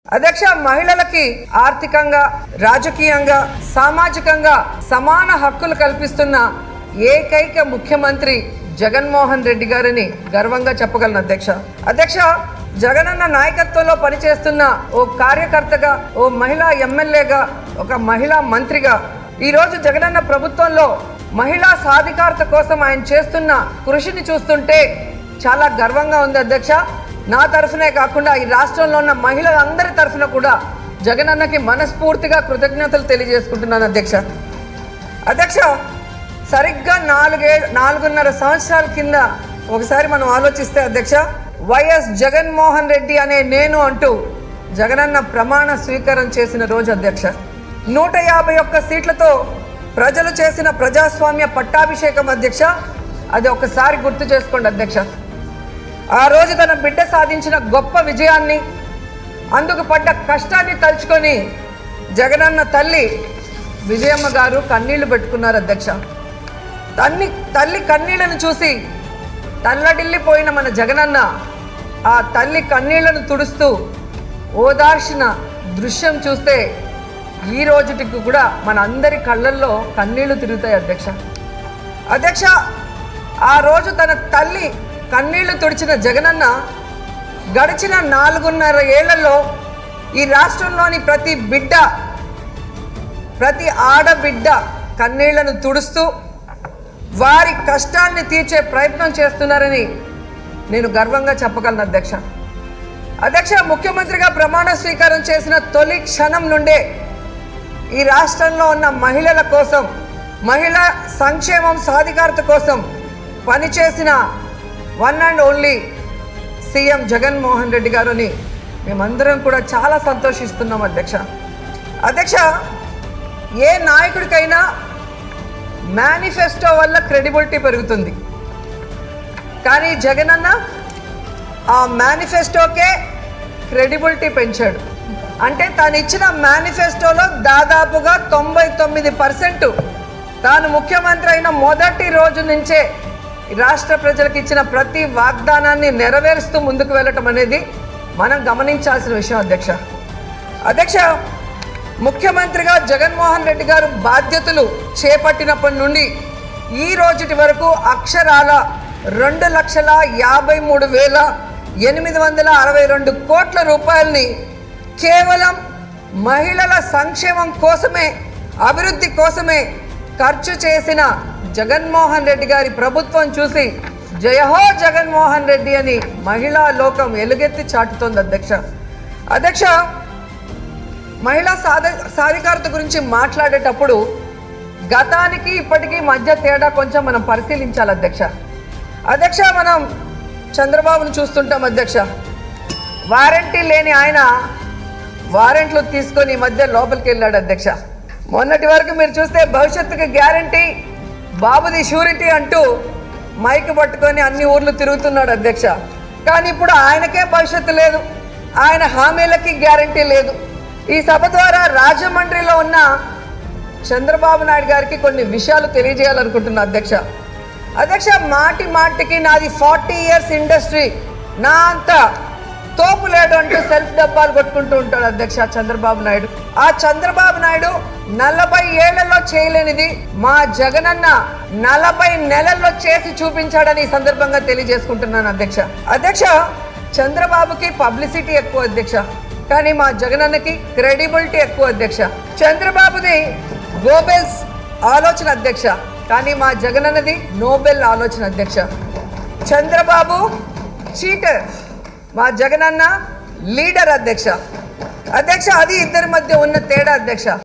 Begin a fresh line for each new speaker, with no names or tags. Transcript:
అధ్యక్ష మహిళలకి ఆర్థికంగా రాజకీయంగా సామాజికంగా సమాన హక్కులు కల్పిస్తున్న ఏకైక ముఖ్యమంత్రి జగన్మోహన్ రెడ్డి గారిని గర్వంగా చెప్పగలను అధ్యక్ష అధ్యక్ష జగనన్న నాయకత్వంలో పనిచేస్తున్న ఓ కార్యకర్తగా ఓ మహిళా ఎమ్మెల్యేగా ఒక మహిళా మంత్రిగా ఈరోజు జగనన్న ప్రభుత్వంలో మహిళా సాధికారత కోసం ఆయన చేస్తున్న కృషిని చూస్తుంటే చాలా గర్వంగా ఉంది అధ్యక్ష నా తరఫునే కాకుండా ఈ రాష్ట్రంలో ఉన్న మహిళలందరి తరఫున కూడా జగనన్నకి మనస్ఫూర్తిగా కృతజ్ఞతలు తెలియజేసుకుంటున్నాను అధ్యక్ష అధ్యక్ష సరిగ్గా నాలుగే నాలుగున్నర సంవత్సరాల కింద ఒకసారి మనం ఆలోచిస్తే అధ్యక్ష వైఎస్ జగన్మోహన్ రెడ్డి అనే నేను అంటూ జగనన్న ప్రమాణ స్వీకారం చేసిన రోజు అధ్యక్ష నూట యాభై ఒక్క సీట్లతో ప్రజలు చేసిన ప్రజాస్వామ్య పట్టాభిషేకం అధ్యక్ష అది ఒకసారి గుర్తు చేసుకోండి అధ్యక్ష ఆ రోజు తన బిడ్డ సాధించిన గొప్ప విజయాన్ని అందుకు పడ్డ కష్టాన్ని తలుచుకొని జగనన్న తల్లి విజయమ్మ గారు కన్నీళ్లు పెట్టుకున్నారు అధ్యక్ష తన్ని తల్లి కన్నీళ్లను చూసి తల్లడిల్లిపోయిన మన జగనన్న ఆ తల్లి కన్నీళ్లను తుడుస్తూ ఓదార్చిన దృశ్యం చూస్తే ఈ రోజుటికి కూడా మన అందరి కళ్ళల్లో కన్నీళ్లు తిరుగుతాయి అధ్యక్ష అధ్యక్ష ఆ రోజు తన తల్లి కన్నీళ్లు తుడిచిన జగనన్న గడిచిన నాలుగున్నర ఏళ్లలో ఈ రాష్ట్రంలోని ప్రతి బిడ్డ ప్రతి ఆడబిడ్డ కన్నీళ్లను తుడుస్తూ వారి కష్టాన్ని తీర్చే ప్రయత్నం చేస్తున్నారని నేను గర్వంగా చెప్పగలను అధ్యక్ష అధ్యక్ష ముఖ్యమంత్రిగా ప్రమాణ స్వీకారం చేసిన తొలి క్షణం నుండే ఈ రాష్ట్రంలో ఉన్న మహిళల కోసం మహిళా సంక్షేమం సాధికారత కోసం పనిచేసిన one and only CM Jaganmohan Reddy గారుని మేమందరం కూడా చాలా సంతోషిస్తున్నాం అధ్యక్ష అధ్యక్ష ఏ నాయకుడికైనా మేనిఫెస్టో వల్ల క్రెడిబిలిటీ పెరుగుతుంది కానీ జగనన్న ఆ మేనిఫెస్టోకే క్రెడిబిలిటీ పెంచాడు అంటే తాను ఇచ్చిన మేనిఫెస్టోలో దాదాపుగా తొంభై తొమ్మిది పర్సెంట్ తాను ముఖ్యమంత్రి అయిన మొదటి రోజు నుంచే ఈ రాష్ట్ర ప్రజలకు ఇచ్చిన ప్రతి వాగ్దానాన్ని నెరవేరుస్తూ ముందుకు వెళ్ళటం అనేది మనం గమనించాల్సిన విషయం అధ్యక్ష అధ్యక్ష ముఖ్యమంత్రిగా జగన్మోహన్ రెడ్డి గారు బాధ్యతలు చేపట్టినప్పటి నుండి ఈ రోజుటి వరకు అక్షరాల రెండు లక్షల యాభై మూడు వేల ఎనిమిది వందల అరవై రెండు కోట్ల రూపాయలని కేవలం మహిళల సంక్షేమం కోసమే అభివృద్ధి కోసమే ఖర్చు చేసిన జగన్మోహన్ రెడ్డి గారి ప్రభుత్వం చూసి జయహో జగన్మోహన్ రెడ్డి అని మహిళా లోకం ఎలుగెత్తి చాటుతోంది అధ్యక్ష అధ్యక్ష మహిళా సాధ సాధికారత గురించి మాట్లాడేటప్పుడు గతానికి ఇప్పటికీ మధ్య తేడా కొంచెం మనం పరిశీలించాలి అధ్యక్ష అధ్యక్ష మనం చంద్రబాబును చూస్తుంటాం అధ్యక్ష వారంటీ లేని ఆయన వారెంట్లు తీసుకొని ఈ మధ్య లోపలికి వెళ్ళాడు అధ్యక్ష మొన్నటి వరకు మీరు చూస్తే భవిష్యత్తుకి గ్యారంటీ బాబుది షూరిటీ అంటూ మైక్ పట్టుకొని అన్ని ఊర్లు తిరుగుతున్నాడు అధ్యక్ష కానీ ఇప్పుడు ఆయనకే భవిష్యత్తు లేదు ఆయన హామీలకి గ్యారంటీ లేదు ఈ సభ ద్వారా రాజమండ్రిలో ఉన్న చంద్రబాబు నాయుడు గారికి కొన్ని విషయాలు తెలియజేయాలనుకుంటున్నా అధ్యక్ష అధ్యక్ష మాటి మాటికి నాది ఫార్టీ ఇయర్స్ ఇండస్ట్రీ నా అంత తోపు లేడు అంటూ సెల్ఫ్ డబ్బాలు కొట్టుకుంటూ ఉంటాడు అధ్యక్ష చంద్రబాబు నాయుడు ఆ చంద్రబాబు నాయుడు నలభై ఏళ్లలో చేయలేనిది మా జగనన్న నలభై నెలల్లో చేసి చూపించాడని ఈ సందర్భంగా తెలియజేసుకుంటున్నాను అధ్యక్ష అధ్యక్ష చంద్రబాబుకి పబ్లిసిటీ ఎక్కువ అధ్యక్ష కానీ మా జగనన్నకి క్రెడిబిలిటీ ఎక్కువ అధ్యక్ష చంద్రబాబుది గోబెల్స్ ఆలోచన అధ్యక్ష కానీ మా జగనన్నది నోబెల్ ఆలోచన అధ్యక్ష చంద్రబాబు చీటర్ మా జగనన్న లీడర్ అధ్యక్ష అధ్యక్ష అది ఇద్దరి మధ్య ఉన్న తేడా అధ్యక్ష